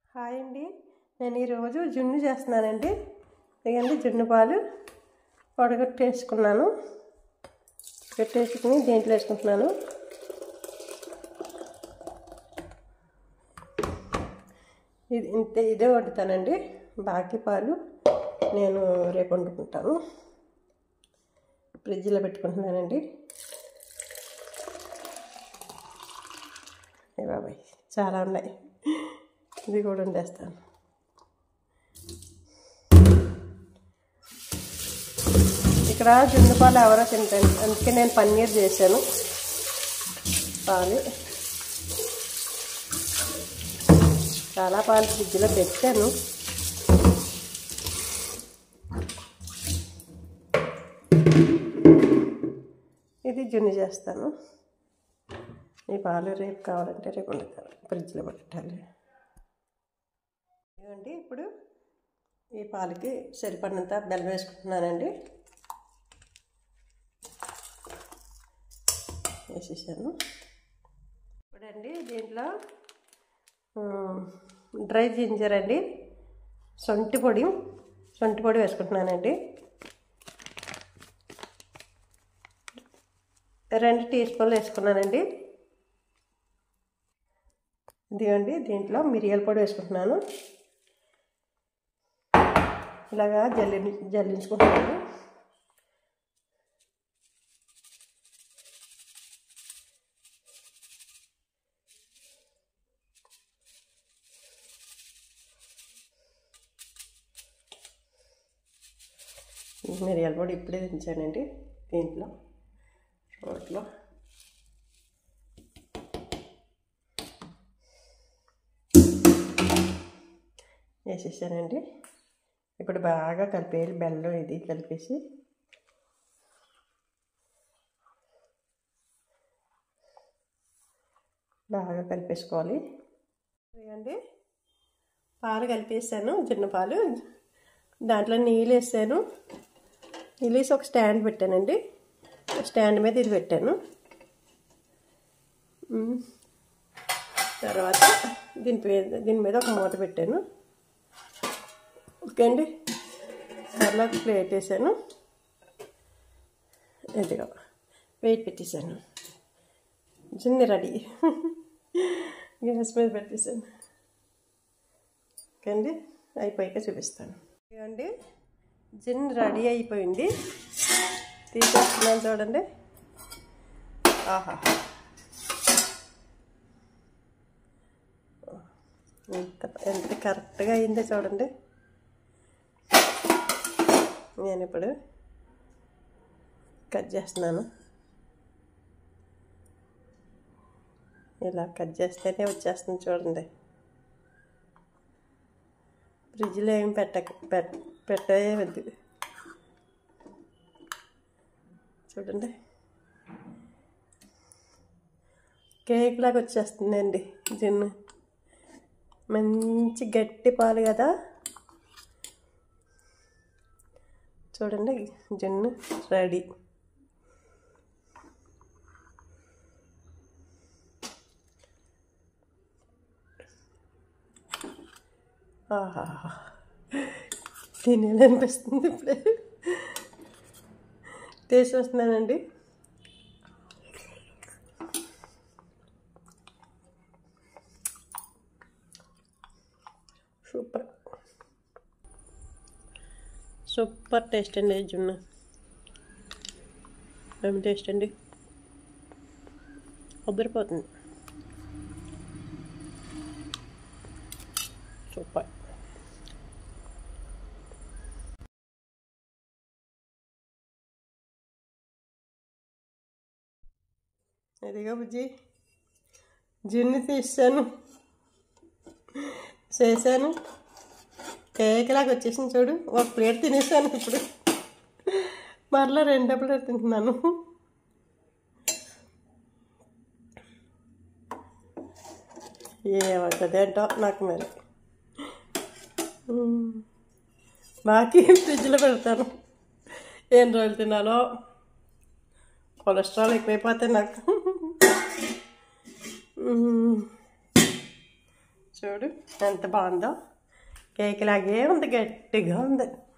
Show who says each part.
Speaker 1: hi అండి నేను ఈరోజు జున్ను చేస్తున్నానండి ఇదిగండి జున్ను పాలు వడగట్టేసుకున్నాను పెట్టేసుకుని దేంట్లో వేసుకుంటున్నాను ఇది ఇంతే ఇదే వండుతానండి బాకీ పాలు నేను రేపు వండుకుంటాను ఫ్రిడ్జ్లో పెట్టుకుంటున్నానండి ఏ బాబాయ్ చాలా ఉన్నాయి ఇది కూడా వండేస్తాను ఇక్కడ జున్ను పాలు ఎవరో తింటాను అందుకే నేను పన్నీర్ చేశాను పాలు చాలా పాలు ఫ్రిడ్జ్లో పెట్టాను ఇది జున్ను చేస్తాను ఈ పాలు రేపు కావాలంటే రేపు వండుతాను ఫ్రిడ్జ్లో పెట్టాలి ఇదిగోండి ఇప్పుడు ఈ పాలకి సరిపడినంత బెల్లం వేసుకుంటున్నానండి వేసేసాను ఇప్పుడండి దీంట్లో డ్రై జింజర్ అండి సొంటి పొడి సొంటి పొడి వేసుకుంటున్నానండి రెండు టీ స్పూన్లు వేసుకున్నానండి ఇదిగోండి దీంట్లో మిరియాల పొడి వేసుకుంటున్నాను ఇలాగా జల్లి జల్లించుకుంటున్నాను మిరియాల పొడి ఇప్పుడే దించానండి దీంట్లో రోట్లో వేసేసానండి ఇప్పుడు బాగా కలిపేయాలి బెల్లం ఇది కలిపేసి బాగా కలిపేసుకోవాలి ఇదిగండి పాలు కలిపేసాను చిన్న పాలు దాంట్లో నీళ్ళు వేసాను నీళ్ళు వేసి ఒక స్టాండ్ పెట్టానండి స్టాండ్ మీద ఇది పెట్టాను తర్వాత దీని దీని మీద ఒక మూత పెట్టాను ఓకే అండి మరలా ప్లేట్ వేసాను ఇదిగో వెయిట్ పెట్టేశాను చిన్న రెడీ గ్యాస్ మీద పెట్టేశాను ఓకే అండి అయిపోయాక చూపిస్తాను ఇదిగోండి జిన్ రెడీ అయిపోయింది తీసేస్తున్నాను చూడండి ఆహా ఎంత ఎంత కరెక్ట్గా అయిందో చూడండి నేను ఇప్పుడు కట్ చేస్తున్నాను ఇలా కట్ చేస్తేనే వచ్చేస్తుంది చూడండి ఫ్రిడ్జ్లో ఏం పెట్టక పెట్ట పెట్టే వద్దు చూడండి కేక్ లాగా వచ్చేస్తుందండి జిన్ను మంచి గట్టి పాలు కదా చూడండి జున్ను రెడీ ఆహా తినేయాలనిపిస్తుంది ఇప్పుడే టేస్ట్ వస్తున్నానండి సూపర్ సూపర్ టేస్ట్ అండి జున్ను ఏమి టేస్ట్ అండి ఉబ్బరిపోతుంది సూపర్ ఇదిగో బుజ్జి జున్ను తీసాను చేశాను కేకలాగా వచ్చేసింది చూడు ఒక ప్లేట్ తినేసాను ఇప్పుడు మరలా రెండో ప్లేట్ తింటున్నాను ఏమవుతుంది ఏంటో నాకు మరి బాకీ ఫ్రిడ్జ్లో పెడతాను ఏం రోజులు తినాలో కొలెస్ట్రాల్ ఎక్కువైపోతే నాకు చూడు ఎంత బాగుందో కేక్ లాగే ఉంది గట్టిగా ఉంది